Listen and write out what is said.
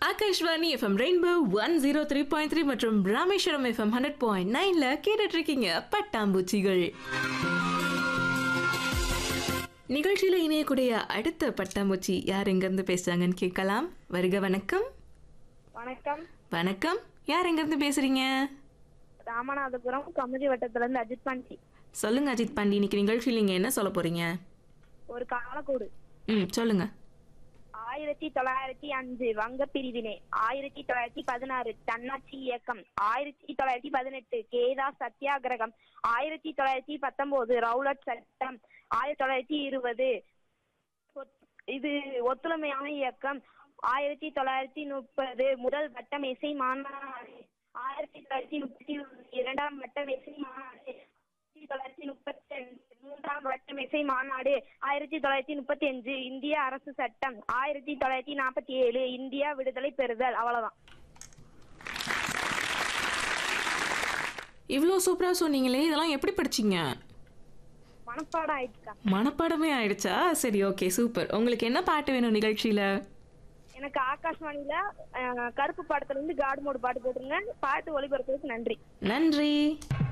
Akashvani FM rainbow one zero three point three மற்றும் Rameswaram FM hundred point நைன்ல கேட்டுட்டு இருக்கீங்க பட்டாம்பூச்சிகள் நிகழ்ச்சியில இணையக்கூடிய அடுத்த பட்டாம்பூச்சி யார் எங்கிருந்து பேசுறாங்கன்னு கேட்கலாம் வருக வணக்கம் வணக்கம் வணக்கம் யார் எங்கிருந்து பேசுறீங்க ராமநாதபுரம் கமுதி வட்டத்துல இருந்து அஜித் பாண்டி சொல்லுங்க அஜித் பாண்டி இன்னைக்கு நிகழ்ச்சியில் நீங்க என்ன சொல்ல போறீங்க ஒரு காலக்கூடு ம் சொல்லுங்க ஆயிரத்தி தொள்ளாயிரத்தி அஞ்சு வங்க பிரிவினை ஆயிரத்தி தொள்ளாயிரத்தி பதினாறு தன்னாட்சி இயக்கம் ஆயிரத்தி தொள்ளாயிரத்தி பதினெட்டு கேதா சத்தியாகிரகம் ஆயிரத்தி தொள்ளாயிரத்தி பத்தொன்பது ரவுலட் சட்டம் ஆயிரத்தி தொள்ளாயிரத்தி இருபது ஒத்- இது ஒத்துழைமையான இயக்கம் ஆயிரத்தி தொள்ளாயிரத்தி முப்பது முதல் வட்டம் இசை மாநாடு ஆயிரத்தி தொள்ளாயிரத்தி முப்பத்தி இரண்டாம் வட்டம் இசை மாநாடு ஆயிரத்தி தொள்ளாயிரத்தி முப்பத்தி அஞ்சு மூன்றாம் வட்டம் இசை மாநாடு ஆயிரத்தி தொள்ளாயிரத்தி முப்பத்தி அஞ்சு இந்திய அரசு சட்டம் ஆயிரத்தி தொள்ளாயிரத்தி நாற்பத்தி ஏழு இந்தியா விடுதலை பெறுதல் அவ்வளவுதான் இவ்வளோ சூப்பரா சொன்னீங்களே இதெல்லாம் எப்படி படிச்சீங்க மனப்பாடம் ஆயிடுச்சுக்கா மனப்பாடமே ஆயிடுச்சா சரி ஓகே சூப்பர் உங்களுக்கு என்ன பாட்டு வேணும் நிகழ்ச்சியில எனக்கு ஆகாஷ்வாணியில அஹ், கருப்பு பாடத்துல இருந்து காடு மோடு பாட்டு போட்டுருங்க பாட்டு ஒளிபரப்புறதுக்கு நன்றி நன்றி